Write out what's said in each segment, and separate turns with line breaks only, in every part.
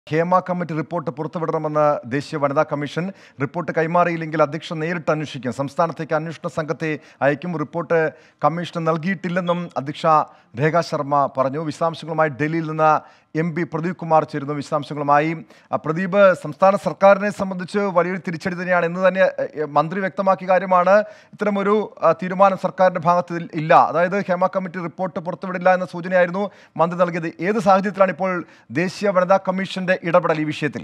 Hema committee report പുറത്തുവിടണമെന്ന് ദേശീയ വനിതാ commission report കൈമാറിയില്ലെങ്കിൽ അധ്യക്ഷ നേരിട്ട് അന്വേഷിക്കും സംസ്ഥാനത്തേക്ക് അന്വേഷണ സംഘത്തെ അയക്കും റിപ്പോർട്ട് കമ്മീഷന് നൽകിയിട്ടില്ലെന്നും അധ്യക്ഷ രേഖ ശർമ്മ പറഞ്ഞു വിശദാംശങ്ങളുമായി ഡൽഹിയിൽ നിന്ന് എം പി പ്രദീപ് കുമാർ ചേരുന്നു വിശദാംശങ്ങളുമായി ആ, പ്രദീപ് സംസ്ഥാന സർക്കാരിനെ സംബന്ധിച്ച് വലിയൊരു തിരിച്ചടി തന്നെയാണ് എന്ന് തന്നെ എ, മന്ത്രി വ്യക്തമാക്കിയ കാര്യമാണ് ഇത്തരമൊരു ആ, തീരുമാനം സർക്കാരിന്റെ ഭാഗത്ത് ഇതിൽ ഇല്ല അതായത് ഹേമ കമ്മിറ്റി റിപ്പോർട്ട് പുറത്തുവിടില്ല എന്ന സൂചനയായിരുന്നു മന്ത്രി നൽകിയത് ഏത് സാഹചര്യത്തിലാണ് ഇപ്പോൾ ദേശീയ വനിതാ കമ്മീഷന്റെ ഇടപെടൽ ഈ വിഷയത്തിൽ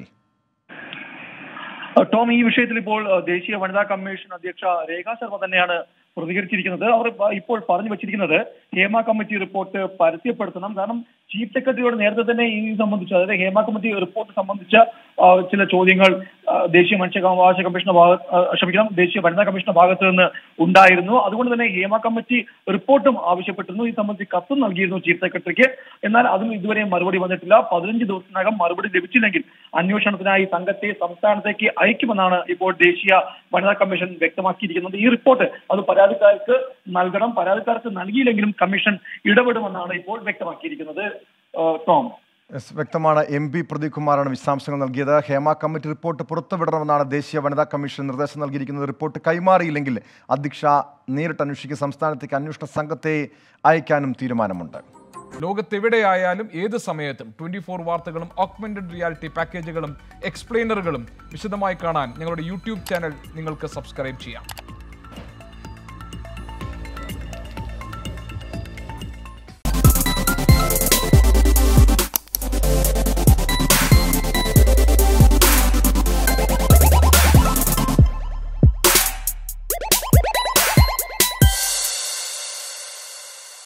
ടോം ഈ വിഷയത്തിൽ ഇപ്പോൾ അഹ്, ദേശീയ വനിതാ കമ്മീഷൻ അധ്യക്ഷ രേഖാ ശർമ്മ തന്നെയാണ് പ്രതികരിച്ചിരിക്കുന്നത് അവർ പ- ഇപ്പോൾ പറഞ്ഞു വെച്ചിരിക്കുന്നത് ഹേമ കമ്മിറ്റി റിപ്പോർട്ട് പരസ്യപ്പെടുത്തണം കാരണം ചീഫ് സെക്രട്ടറിയോട് നേരത്തെ തന്നെ ഈ സംബന്ധിച്ച് അതായത് ഹേമ കമ്മിറ്റി റിപ്പോർട്ട് സംബന്ധിച്ച ആ, ചില ചോദ്യങ്ങൾ ആ, ദേശീയ മനുഷ്യാവകാശ കമ്മീഷന്റെ ഭാഗത്ത് ആ, ക്ഷമിക്കണം ദേശീയ വനിതാ കമ്മീഷന്റെ ഭാഗത്ത് നിന്ന് ഉണ്ടായിരുന്നു അതുകൊണ്ട് തന്നെ ഹേമ കമ്മിറ്റി റിപ്പോർട്ടും ആവശ്യപ്പെട്ടിരുന്നു ഈ സംബന്ധിച്ച് കത്തും നൽകിയിരുന്നു ചീഫ് സെക്രട്ടറിക്ക് എന്നാൽ അതിന് ഇതുവരെ മറുപടി വന്നിട്ടില്ല പതിനഞ്ച് ദിവസത്തിനകം മറുപടി ലഭിച്ചില്ലെങ്കിൽ അന്വേഷണത്തിനായി സംഘത്തെ സംസ്ഥാനത്തേക്ക് അയക്കുമെന്നാണ് ഇപ്പോൾ ദേശീയ വനിതാ കമ്മീഷൻ വ്യക്തമാക്കിയിരിക്കുന്നത് ഈ റിപ്പോർട്ട് അത് പരാതിക്കാർക്ക് നൽകണം പരാതിക്കാർക്ക് നൽകിയില്ലെങ്കിലും കമ്മീഷൻ ഇടപെടുമെന്നാണ് ഇപ്പോൾ വ്യക്തമാക്കിയിരിക്കുന്നത് ഏഹ് ടോം
എസ്, വ്യക്തമാണ് എം പി പ്രദീപ് കുമാറാണ് വിശദാംശങ്ങൾ നൽകിയത് ഹേമ കമ്മിറ്റി റിപ്പോർട്ട് പുറത്തുവിടണമെന്നാണ് ദേശീയ വനിതാ കമ്മീഷൻ നിർദ്ദേശം നൽകിയിരിക്കുന്നത് റിപ്പോർട്ട് കൈമാറിയില്ലെങ്കിൽ അധ്യക്ഷ നേരിട്ട് അന്വേഷിക്കുക സംസ്ഥാനത്തേക്ക് അന്വേഷണ സംഘത്തെ അയക്കാനും തീരുമാനമുണ്ട്
ലോകത്തെവിടെയായാലും ഏത് സമയത്തും ട്വന്റി ഫോർ വാർത്തകളും ഓഗ്മെന്റഡ് റിയാലിറ്റി പാക്കേജുകളും എക്സ്പ്ലെയിനറുകളും വിശദമായി കാണാൻ ഞങ്ങളുടെ യൂട്യൂബ് ചാനൽ നിങ്ങൾക്ക് സബ്സ്ക്രൈബ് ചെയ്യാം